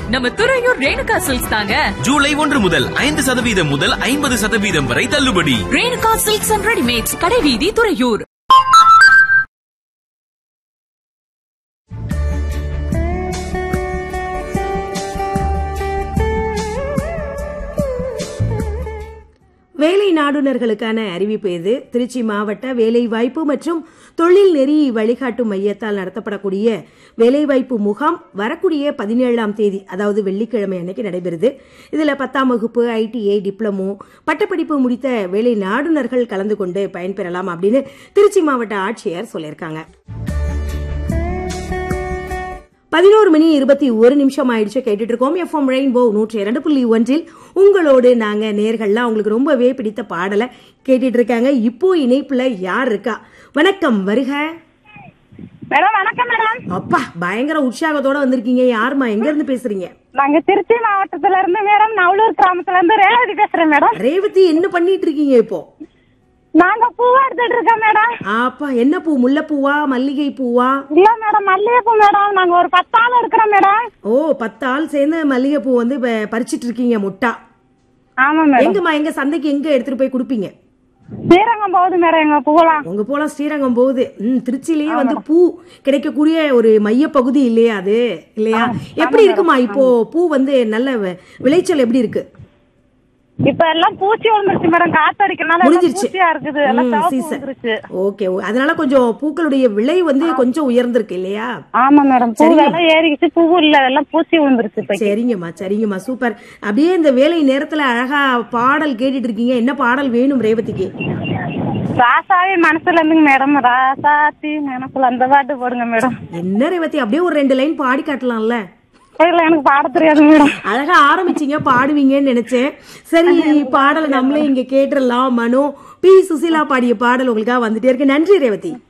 நம்ம துறையூர் ரேணுகா சில்க்ஸ் தாங்க ஜூலை ஒன்று முதல் ஐந்து சதவீதம் முதல் ஐம்பது சதவீதம் வரை தள்ளுபடி ரேணுகா சில்க்ஸ் அண்ட் ரெடிமேட்ஸ் கடைவீதி துறையூர் வேலை நாடுனர்களுக்கான அறிவிப்பு இது திருச்சி மாவட்ட வேலைவாய்ப்பு மற்றும் தொழில் நெறி வழிகாட்டும் மையத்தால் நடத்தப்படக்கூடிய வேலைவாய்ப்பு முகாம் வரக்கூடிய பதினேழாம் தேதி அதாவது வெள்ளிக்கிழமை அன்னைக்கு நடைபெறுது இதுல பத்தாம் வகுப்பு ஐடிஐ டிப்ளமோ பட்டப்படிப்பு முடித்த வேலை நாடுனர்கள் கலந்து கொண்டு பயன்பெறலாம் அப்படின்னு திருச்சி மாவட்ட ஆட்சியர் சொல்லியிருக்காங்க பதினோரு மணி இருபத்தி ஒரு நிமிஷம் ஆயிடுச்சு கேட்டுட்டு இருக்கோம் எஃப்எம் ரெயின்போ நூற்றி இரண்டு புள்ளி ஒன்றில் உங்களோடு நாங்க நேர்கள்லாம் உங்களுக்கு ரொம்பவே பிடித்த பாடலை கேட்டுட்டு இருக்காங்க இப்போ இணைப்புல யார் இருக்கா வணக்கம் வருக மேடம் வணக்கம் மேடம் அப்பா பயங்கர உற்சாகத்தோட வந்திருக்கீங்க யாருமா எங்க இருந்து பேசுறீங்க நாங்க திருச்சி மாவட்டத்துல இருந்து மேடம் நவலூர் கிராமத்துல இருந்து ரேவதி பேசுறேன் மேடம் ரேவதி என்ன பண்ணிட்டு இருக்கீங்க இப்போ நாங்க பூவா எடுத்துட்டு இருக்கோம் மேடம் அப்பா என்ன பூ முல்லைப்பூவா மல்லிகை பூவா இல்ல மேடம் மல்லிகைப்பூ மேடம் நாங்க ஒரு பத்து ஆள் எடுக்கிறோம் மேடம் ஓ பத்து ஆள் சேர்ந்து மல்லிகை பூ வந்து இப்ப பறிச்சிட்டு இருக்கீங்க முட்டா ஆமா மேடம் எங்கம்மா எங்க சந்தைக்கு எங்க எடுத்துட்டு போய் கொடுப்பீங்க ஸ்ரீரங்கம் போகுது மேடம் எங்க பூவெல்லாம் உங்க போலாம் ஸ்ரீரங்கம் போகுது ம் திருச்சியிலேயே வந்து பூ கிடைக்கக்கூடிய ஒரு மைய பகுதி இல்லையா அது இல்லையா எப்படி இருக்குமா இப்போ பூ வந்து நல்ல வி- விளைச்சல் எப்படி இருக்கு இப்ப எல்லாம் பூச்சி விழுந்துருச்சு மேடம் காத்து அடிக்கிறனால எல்லாம் முடிஞ்சிருச்சு பூச்சியா இருக்குது எல்லாம் ம், சிவப்பு season. விழுந்துருச்சு ஓகே ஓ, அதனால கொஞ்சம் பூக்களுடைய விலை வந்து கொஞ்சம் உயர்ந்திருக்கு இல்லையா ஆமா மேடம் பூ சரிங்க. எல்லாம் ஏறிக்கிச்சு பூ இல்ல எல்லாம் பூச்சி விழுந்துருச்சு இப்ப சரிங்கம்மா சரிங்கம்மா சூப்பர் அப்படியே இந்த வேலை நேரத்துல அழகா பாடல் கேட்டுட்டு இருக்கீங்க என்ன பாடல் வேணும் ரேவதிக்கு ராசாவே மனசுல இருந்துங்க மேடம் ராசாத்தி மனசுல அந்த பாட்டு போடுங்க மேடம் என்ன ரேவதி அப்படியே ஒரு ரெண்டு லைன் பாடி காட்டலாம்ல இல்ல எனக்கு பாட தெரியாது மேடம் அழகா ஆரம்பிச்சீங்க பாடுவீங்கன்னு நினைச்சேன் சரி பாடலை நம்மளே இங்க கேட்டுடலாம் மனோ பி சுசீலா பாடிய பாடல் உங்களுக்காக வந்துட்டே இருக்கு நன்றி ரேவதி